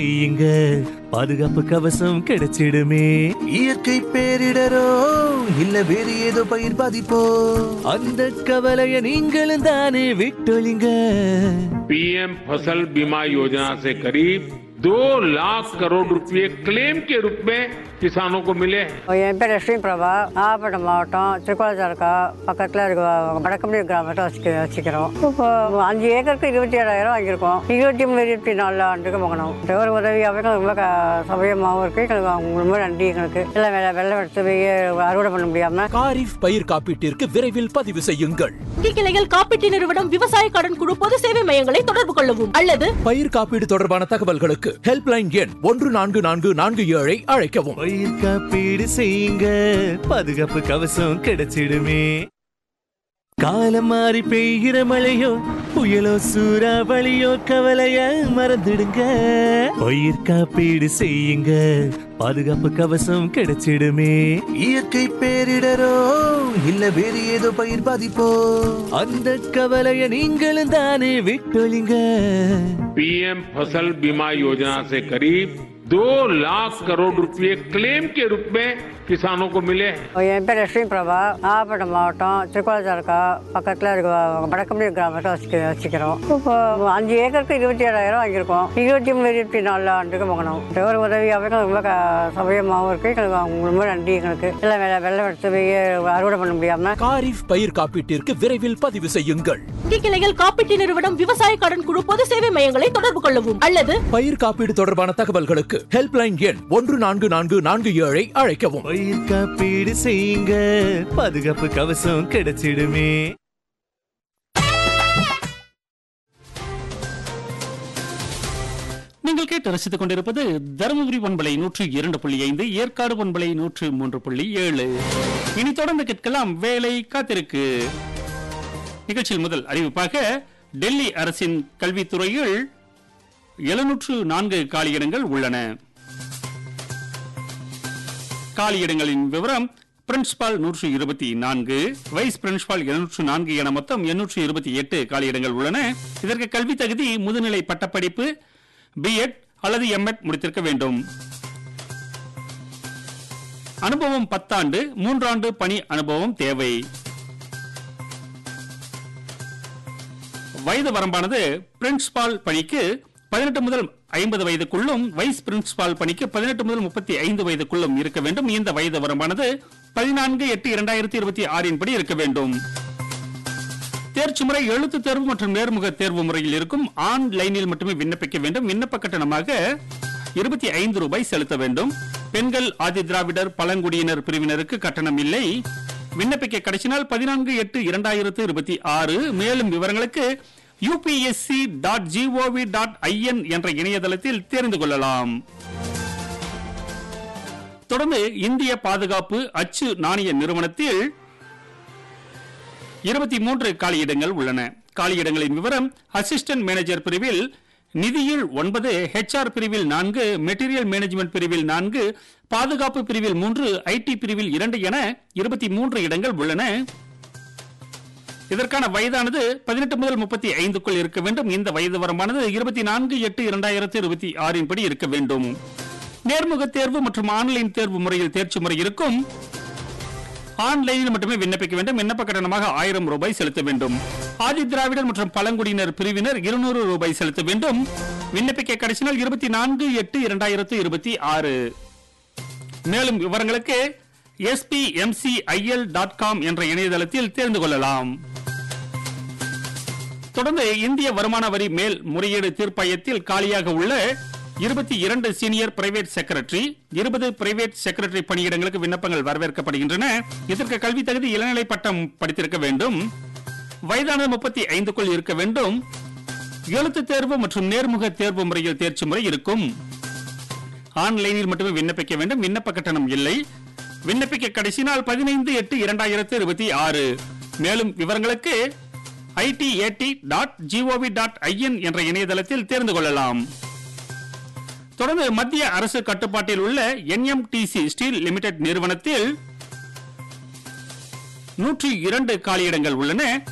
இங்க பாதுகாப்பு கவசம் கிடைச்சிடுமே இயற்கை பேரிடரோ இல்ல வேறு ஏதோ பயிர் பாதிப்போ அந்த கவலைய நீங்களும் தானே விட்டொழிங்க पीएम फसल बीमा योजना से करीब दो लाख करोड़ रुपए क्लेम के रूप में किसानों को मिले हैं என் பேர் லட்சுமி பிரபா நாகப்பட்டினம் மாவட்டம் திருக்கோளத்தாலுக்கா பக்கத்தில் இருக்க வடக்கம்பி கிராமத்தை வச்சுக்க வச்சுக்கிறோம் இப்போ அஞ்சு ஏக்கருக்கு இருபத்தி ஏழாயிரம் வாங்கியிருக்கோம் இருபத்தி மூணு இருபத்தி நாலு ஆண்டுக்கு வாங்கினோம் ஒரு உதவியாகவே எங்களுக்கு ரொம்ப க- சௌகரியமாகவும் இருக்குது எங்களுக்கு அவங்க ரொம்ப நன்றி எங்களுக்கு எல்லாம் வெள்ளம் வெள்ளம் எடுத்து போய் அறுவடை பண்ண முடியாமல் காரிஃப் பயிர் காப்பீட்டிற்கு விரைவில் பதிவு செய்யுங்கள் வங்கி கிளைகள் காப்பீட்டு நிறுவனம் விவசாய கடன் குழு பொது சேவை மையங்களை தொடர்பு கொள்ளவும் அல்லது பயிர் காப்பீடு தொடர்பான தகவல்களுக்கு ஹெல்ப்லைன் எண் ஒன்று நான்கு நான்கு நான்கு ஏழை அழைக்கவும் பயிர் காப்பீடு செய்யுங்க பாதுகாப்பு கவசம் கிடைச்சிடுமே காலம் மாறி பெய்கிற மழையோ புயலோ சூறாவளியோ கவலைய மறந்துடுங்க பயிர் காப்பீடு செய்யுங்க பாதுகாப்பு கவசம் கிடைச்சிடுமே இயற்கை பேரிடரோ இல்ல வேறு ஏதோ பயிர் பாதிப்போ அந்த கவலைய நீங்களும் தானே விட்டொழிங்க पीएम फसल बीमा योजना से करीब दो लाख करोड़ रुपए क्लेम के रूप में किसानों को मिले हैं என் பேர் லட்சுமி பிரபா நாகப்பட்டினம் மாவட்டம் திருக்கோளத்தாலுக்கா பக்கத்தில் இருக்க வடக்கம்பி கிராமத்தை வச்சுக்க வச்சுக்கிறோம் இப்போ அஞ்சு ஏக்கருக்கு இருபத்தி ஏழாயிரம் வாங்கியிருக்கோம் இருபத்தி மூணு இருபத்தி நாலு ஆண்டுக்கு வாங்கினோம் ஒரு உதவியாகவே எங்களுக்கு ரொம்ப க- சௌகரியமாகவும் இருக்குது எங்களுக்கு அவங்க ரொம்ப நன்றி எங்களுக்கு எல்லாம் வெள்ளம் வெள்ளம் எடுத்து போய் அறுவடை பண்ண முடியாமல் காரிஃப் பயிர் காப்பீட்டிற்கு விரைவில் பதிவு செய்யுங்கள் வங்கி கிளைகள் காப்பீட்டு நிறுவனம் விவசாய கடன் குழு பொது சேவை மையங்களை தொடர்பு கொள்ளவும் அல்லது பயிர் காப்பீடு தொடர்பான தகவல்களுக்கு ஹெல்ப்லைன் எண் ஒன்று நான்கு நான்கு நான்கு ஏழை அழைக்கவும் பயிர் காப்பீடு செய்யுங்க பாதுகாப்பு கவசம் கிடைச்சிடுமே நீங்கள் கேட்டு ரசித்துக் கொண்டிருப்பது தருமபுரி பண்பலை நூற்று இரண்டு புள்ளி ஐந்து ஏற்காடு பண்பலை நூற்று மூன்று புள்ளி ஏழு இனி தொடர்ந்து கேட்கலாம் வேலை காத்திருக்கு நிகழ்ச்சியில் முதல் அறிவிப்பாக டெல்லி அரசின் கல்வித்துறையில் எழுநூற்று நான்கு காலியிடங்கள் உள்ளன காலியிடங்களின் விவரம் பிரின்சிபால் நூற்று இருபத்தி நான்கு வைஸ் பிரின்சிபால் எழுநூற்று நான்கு என மொத்தம் எண்ணூற்று இருபத்தி எட்டு காலியிடங்கள் உள்ளன இதற்கு கல்வி தகுதி முதுநிலை பட்டப்படிப்பு பிஎட் அல்லது எம்எட் முடித்திருக்க வேண்டும் அனுபவம் பத்தாண்டு மூன்றாண்டு பணி அனுபவம் தேவை வயது வரம்பானது பிரின்சிபால் பணிக்கு பதினெட்டு முதல் ஐம்பது வயதுக்குள்ளும் வைஸ் பிரின்சிபால் பணிக்கு பதினெட்டு முதல் முப்பத்தி ஐந்து வயதுக்குள்ளும் இருக்க வேண்டும் இந்த வயது வரம்பானது பதினான்கு எட்டு இரண்டாயிரத்தி இருபத்தி ஆறின் படி இருக்க வேண்டும் தேர்ச்சி முறை எழுத்து தேர்வு மற்றும் நேர்முக தேர்வு முறையில் இருக்கும் ஆன்லைனில் மட்டுமே விண்ணப்பிக்க வேண்டும் விண்ணப்ப கட்டணமாக இருபத்தி ஐந்து ரூபாய் செலுத்த வேண்டும் பெண்கள் ஆதி திராவிடர் பழங்குடியினர் பிரிவினருக்கு கட்டணம் இல்லை விண்ணப்பிக்க கடைசி நாள் பதினான்கு எட்டு இரண்டாயிரத்து இருபத்தி ஆறு மேலும் விவரங்களுக்கு UPSC dot G O V dot I N என்ற இணையதளத்தில் தெரிந்து கொள்ளலாம் தொடர்ந்து இந்திய பாதுகாப்பு அச்சு நாணய நிறுவனத்தில் இருபத்தி மூன்று காலியிடங்கள் உள்ளன காலியிடங்களின் விவரம் அசிஸ்டன்ட் மேனேஜர் பிரிவில் நிதியில் ஒன்பது ஹெச்ஆர் பிரிவில் நான்கு மெட்டீரியல் மேனேஜ்மெண்ட் பிரிவில் நான்கு பாதுகாப்பு பிரிவில் மூன்று ஐடி பிரிவில் இரண்டு என இருபத்தி மூன்று இடங்கள் உள்ளன இதற்கான வயதானது பதினெட்டு முதல் முப்பத்தி ஐந்துக்குள் இருக்க வேண்டும் இந்த வயது வரம்பானது இருபத்தி நான்கு எட்டு இரண்டாயிரத்தி இருபத்தி ஆறின் படி இருக்க வேண்டும் நேர்முக தேர்வு மற்றும் ஆன்லைன் தேர்வு முறையில் தேர்ச்சி முறை இருக்கும் ஆன்லைனில் மட்டுமே விண்ணப்பிக்க வேண்டும் விண்ணப்ப கட்டணமாக ஆயிரம் ரூபாய் செலுத்த வேண்டும் ஆதி திராவிடர் மற்றும் பழங்குடியினர் பிரிவினர் இருநூறு ரூபாய் செலுத்த வேண்டும் விண்ணப்பிக்க கடைசி நாள் இருபத்தி நான்கு எட்டு இரண்டாயிரத்து இருபத்தி ஆறு மேலும் விவரங்களுக்கு எஸ்பிஎம்சிஐஎல் டாட் காம் என்ற இணையதளத்தில் தெரிந்து கொள்ளலாம் தொடர்ந்து இந்திய வருமான வரி மேல் முறையீடு தீர்ப்பாயத்தில் காலியாக உள்ள இருபத்தி இரண்டு சீனியர் பிரைவேட் செக்ரட்டரி இருபது பிரைவேட் செக்ரட்டரி பணியிடங்களுக்கு விண்ணப்பங்கள் வரவேற்கப்படுகின்றன இதற்கு கல்வி தகுதி இளநிலை பட்டம் படித்திருக்க வேண்டும் வயதான முப்பத்தி ஐந்துக்குள் இருக்க வேண்டும் எழுத்து தேர்வு மற்றும் நேர்முக தேர்வு முறையில் தேர்ச்சி முறை இருக்கும் ஆன்லைனில் மட்டுமே விண்ணப்பிக்க வேண்டும் விண்ணப்ப கட்டணம் இல்லை விண்ணப்பிக்க கடைசி நாள் பதினைந்து எட்டு இரண்டாயிரத்து இருபத்தி ஆறு மேலும் விவரங்களுக்கு ITAT dot G O V dot I N என்ற இணையதளத்தில் தெரிந்து கொள்ளலாம் தொடர்ந்து மத்திய அரசு கட்டுப்பாட்டில் உள்ள என்எம்டிசி ஸ்டீல் லிமிடெட் நிறுவனத்தில் நூற்றி இரண்டு காலியிடங்கள் உள்ளன